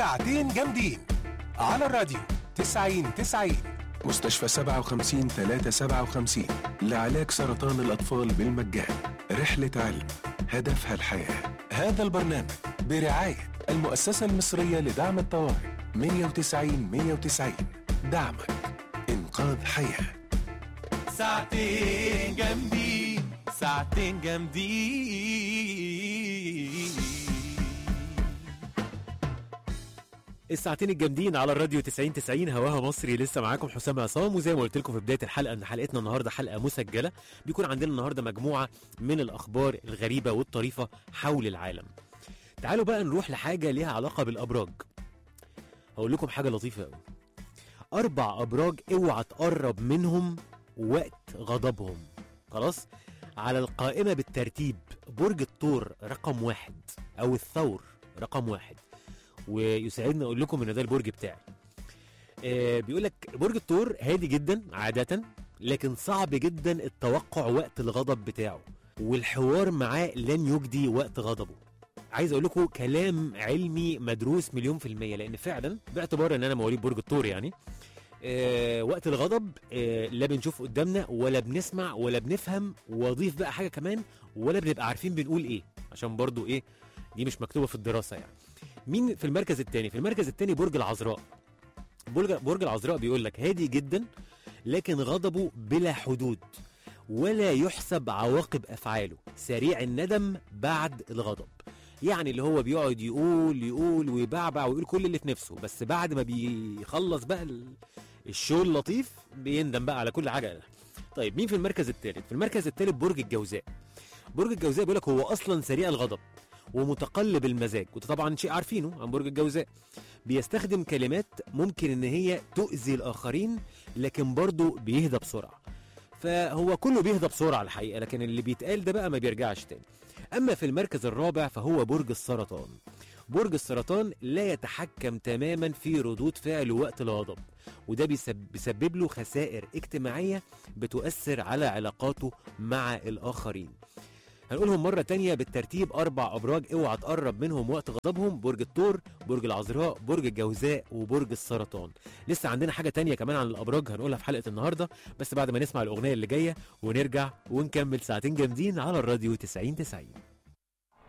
ساعتين جامدين على الراديو 90 90 مستشفى 57 357 لعلاج سرطان الأطفال بالمجان رحلة علم هدفها الحياة هذا البرنامج برعاية المؤسسة المصرية لدعم الطوارئ 190 190 دعمك إنقاذ حياة ساعتين جامدين ساعتين جامدين الساعتين الجامدين على الراديو 90 90 هواها مصري لسه معاكم حسام عصام وزي ما قلت لكم في بدايه الحلقه ان حلقتنا النهارده حلقه مسجله بيكون عندنا النهارده مجموعه من الاخبار الغريبه والطريفه حول العالم. تعالوا بقى نروح لحاجه ليها علاقه بالابراج. هقول لكم حاجه لطيفه قوي. اربع ابراج اوعى تقرب منهم وقت غضبهم. خلاص؟ على القائمه بالترتيب برج الثور رقم واحد او الثور رقم واحد. ويسعدني اقول لكم ان ده البرج بتاعي آه بيقول لك برج الثور هادي جدا عاده لكن صعب جدا التوقع وقت الغضب بتاعه والحوار معاه لن يجدي وقت غضبه عايز اقول لكم كلام علمي مدروس مليون في المية لان فعلا باعتبار ان انا مواليد برج الثور يعني آه وقت الغضب آه لا بنشوف قدامنا ولا بنسمع ولا بنفهم واضيف بقى حاجه كمان ولا بنبقى عارفين بنقول ايه عشان برضو ايه دي مش مكتوبه في الدراسه يعني مين في المركز الثاني في المركز الثاني برج العذراء برج برج العذراء بيقول لك هادي جدا لكن غضبه بلا حدود ولا يحسب عواقب افعاله سريع الندم بعد الغضب يعني اللي هو بيقعد يقول يقول ويبعبع ويقول كل اللي في نفسه بس بعد ما بيخلص بقى ال- الشو اللطيف بيندم بقى على كل حاجه طيب مين في المركز الثالث في المركز الثالث برج الجوزاء برج الجوزاء بيقول لك هو اصلا سريع الغضب ومتقلب المزاج وده طبعا شيء عارفينه عن برج الجوزاء بيستخدم كلمات ممكن ان هي تؤذي الاخرين لكن برضه بيهدى بسرعه فهو كله بيهدى بسرعه الحقيقه لكن اللي بيتقال ده بقى ما بيرجعش تاني اما في المركز الرابع فهو برج السرطان برج السرطان لا يتحكم تماما في ردود فعله وقت الغضب وده بيسب- بيسبب له خسائر اجتماعيه بتؤثر على علاقاته مع الاخرين هنقولهم مرة تانية بالترتيب أربع أبراج اوعى تقرب منهم وقت غضبهم برج الثور برج العذراء برج الجوزاء وبرج السرطان لسه عندنا حاجة تانية كمان عن الأبراج هنقولها في حلقة النهاردة بس بعد ما نسمع الأغنية اللي جاية ونرجع ونكمل ساعتين جامدين على الراديو 90 90